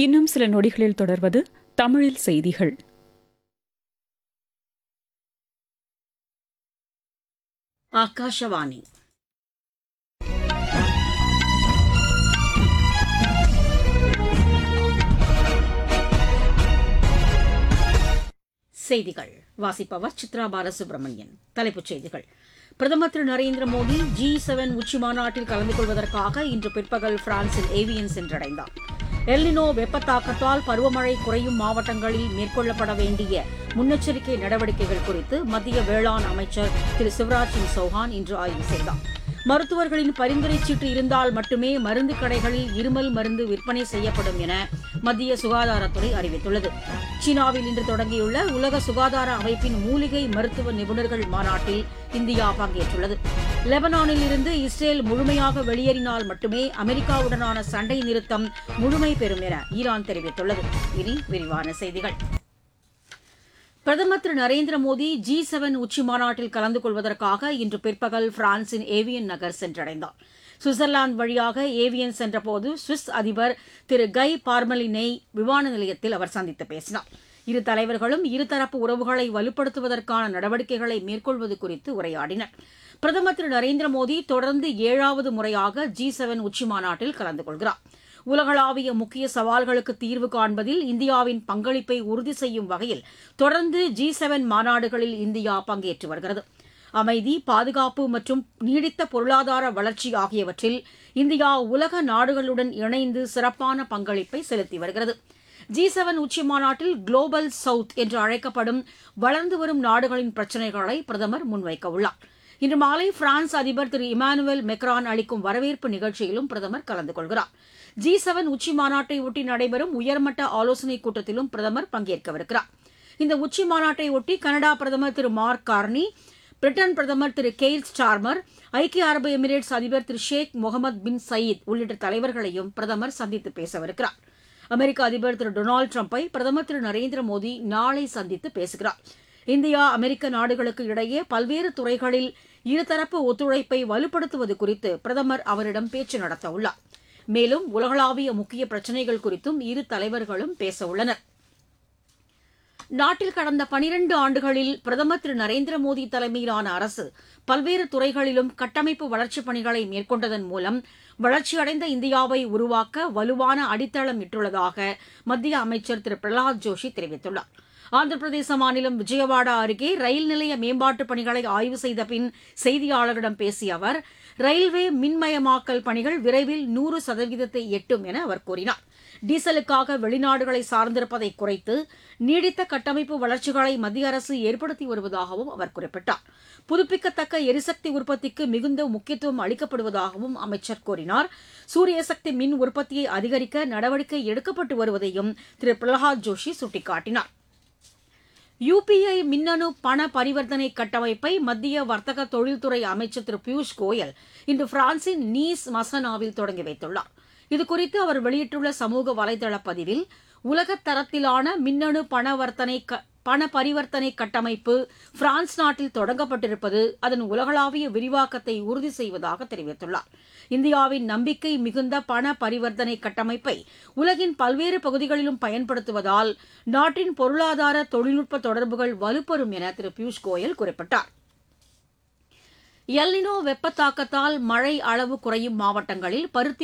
இன்னும் சில நொடிகளில் தொடர்வது தமிழில் செய்திகள் ಆಕಾಶವಾಣಿ செய்திகள் வாசிப்பவர் சித்ரா பாலசுப்ரமணியன் தலைப்புச் செய்திகள் பிரதமர் திரு நரேந்திர மோடி ஜி செவன் உச்சி மாநாட்டில் கலந்து கொள்வதற்காக இன்று பிற்பகல் பிரான்சில் ஏவியன் சென்றடைந்தார் எல்லினோ வெப்பத்தாக்கத்தால் பருவமழை குறையும் மாவட்டங்களில் மேற்கொள்ளப்பட வேண்டிய முன்னெச்சரிக்கை நடவடிக்கைகள் குறித்து மத்திய வேளாண் அமைச்சர் திரு சிவராஜ் சிங் சௌஹான் இன்று ஆய்வு செய்தார் மருத்துவர்களின் பரிந்துரை சீட்டு இருந்தால் மட்டுமே மருந்து கடைகளில் இருமல் மருந்து விற்பனை செய்யப்படும் என மத்திய சுகாதாரத்துறை அறிவித்துள்ளது சீனாவில் இன்று தொடங்கியுள்ள உலக சுகாதார அமைப்பின் மூலிகை மருத்துவ நிபுணர்கள் மாநாட்டில் இந்தியா பங்கேற்றுள்ளது லெபனானில் இருந்து இஸ்ரேல் முழுமையாக வெளியேறினால் மட்டுமே அமெரிக்காவுடனான சண்டை நிறுத்தம் முழுமை பெறும் என ஈரான் தெரிவித்துள்ளது இனி விரிவான செய்திகள் பிரதமர் திரு நரேந்திர மோடி ஜி செவன் உச்சி மாநாட்டில் கலந்து கொள்வதற்காக இன்று பிற்பகல் பிரான்சின் ஏவியன் நகர் சென்றடைந்தார் சுவிட்சர்லாந்து வழியாக ஏவியன் சென்றபோது சுவிஸ் அதிபர் திரு கை பார்மலினை விமான நிலையத்தில் அவர் சந்தித்து பேசினார் இரு தலைவர்களும் இருதரப்பு உறவுகளை வலுப்படுத்துவதற்கான நடவடிக்கைகளை மேற்கொள்வது குறித்து உரையாடினர் பிரதமர் திரு நரேந்திர மோடி தொடர்ந்து ஏழாவது முறையாக ஜி செவன் உச்சி மாநாட்டில் கலந்து கொள்கிறார் உலகளாவிய முக்கிய சவால்களுக்கு தீர்வு காண்பதில் இந்தியாவின் பங்களிப்பை உறுதி செய்யும் வகையில் தொடர்ந்து ஜி செவன் மாநாடுகளில் இந்தியா பங்கேற்று வருகிறது அமைதி பாதுகாப்பு மற்றும் நீடித்த பொருளாதார வளர்ச்சி ஆகியவற்றில் இந்தியா உலக நாடுகளுடன் இணைந்து சிறப்பான பங்களிப்பை செலுத்தி வருகிறது ஜி செவன் உச்சி மாநாட்டில் குளோபல் சவுத் என்று அழைக்கப்படும் வளர்ந்து வரும் நாடுகளின் பிரச்சினைகளை பிரதமர் முன்வைக்க உள்ளார் இன்று மாலை பிரான்ஸ் அதிபர் திரு இமானுவேல் மெக்ரான் அளிக்கும் வரவேற்பு நிகழ்ச்சியிலும் பிரதமர் கலந்து கொள்கிறார் ஜி செவன் உச்சி மாநாட்டை ஒட்டி நடைபெறும் உயர்மட்ட ஆலோசனைக் கூட்டத்திலும் பிரதமர் பங்கேற்கவிருக்கிறார் இந்த உச்சி மாநாட்டை ஒட்டி கனடா பிரதமர் திரு மார்க் கார்னி பிரிட்டன் பிரதமர் திரு கெய்ல் ஸ்டார்மர் ஐக்கிய அரபு எமிரேட்ஸ் அதிபர் திரு ஷேக் முகமது பின் சயீத் உள்ளிட்ட தலைவர்களையும் பிரதமர் சந்தித்து பேசவிருக்கிறார் அமெரிக்க அதிபர் திரு டொனால்டு ட்ரம்ப்பை பிரதமர் திரு நரேந்திர மோடி நாளை சந்தித்து பேசுகிறார் இந்தியா அமெரிக்க நாடுகளுக்கு இடையே பல்வேறு துறைகளில் இருதரப்பு ஒத்துழைப்பை வலுப்படுத்துவது குறித்து பிரதமர் அவரிடம் பேச்சு நடத்தவுள்ளார் மேலும் உலகளாவிய முக்கிய பிரச்சினைகள் குறித்தும் இரு தலைவர்களும் பேச உள்ளனர் நாட்டில் கடந்த பனிரண்டு ஆண்டுகளில் பிரதமர் திரு நரேந்திர மோடி தலைமையிலான அரசு பல்வேறு துறைகளிலும் கட்டமைப்பு வளர்ச்சிப் பணிகளை மேற்கொண்டதன் மூலம் வளர்ச்சியடைந்த இந்தியாவை உருவாக்க வலுவான அடித்தளம் இட்டுள்ளதாக மத்திய அமைச்சர் திரு பிரகலாத் ஜோஷி தெரிவித்துள்ளார் ஆந்திர பிரதேச மாநிலம் விஜயவாடா அருகே ரயில் நிலைய மேம்பாட்டுப் பணிகளை ஆய்வு செய்த பின் செய்தியாளர்களிடம் பேசிய அவர் ரயில்வே மின்மயமாக்கல் பணிகள் விரைவில் நூறு சதவீதத்தை எட்டும் என அவர் கூறினார் டீசலுக்காக வெளிநாடுகளை சார்ந்திருப்பதை குறைத்து நீடித்த கட்டமைப்பு வளர்ச்சிகளை மத்திய அரசு ஏற்படுத்தி வருவதாகவும் அவர் குறிப்பிட்டார் புதுப்பிக்கத்தக்க எரிசக்தி உற்பத்திக்கு மிகுந்த முக்கியத்துவம் அளிக்கப்படுவதாகவும் அமைச்சர் கூறினார் சூரிய சக்தி மின் உற்பத்தியை அதிகரிக்க நடவடிக்கை எடுக்கப்பட்டு வருவதையும் திரு பிரகலாத் ஜோஷி சுட்டிக்காட்டினார் யுபிஐ மின்னணு பண பரிவர்த்தனை கட்டமைப்பை மத்திய வர்த்தக தொழில்துறை அமைச்சர் திரு பியூஷ் கோயல் இன்று பிரான்சின் நீஸ் மசனாவில் தொடங்கி வைத்துள்ளார் இதுகுறித்து அவர் வெளியிட்டுள்ள சமூக வலைதள பதிவில் உலகத் தரத்திலான மின்னணு பணவர்த்தனை பண பரிவர்த்தனை கட்டமைப்பு பிரான்ஸ் நாட்டில் தொடங்கப்பட்டிருப்பது அதன் உலகளாவிய விரிவாக்கத்தை உறுதி செய்வதாக தெரிவித்துள்ளார் இந்தியாவின் நம்பிக்கை மிகுந்த பண பரிவர்த்தனை கட்டமைப்பை உலகின் பல்வேறு பகுதிகளிலும் பயன்படுத்துவதால் நாட்டின் பொருளாதார தொழில்நுட்ப தொடர்புகள் வலுப்பெறும் என திரு பியூஷ் கோயல் குறிப்பிட்டார் எல்லினோ வெப்பத்தாக்கத்தால் மழை அளவு குறையும் மாவட்டங்களில் பருத்தி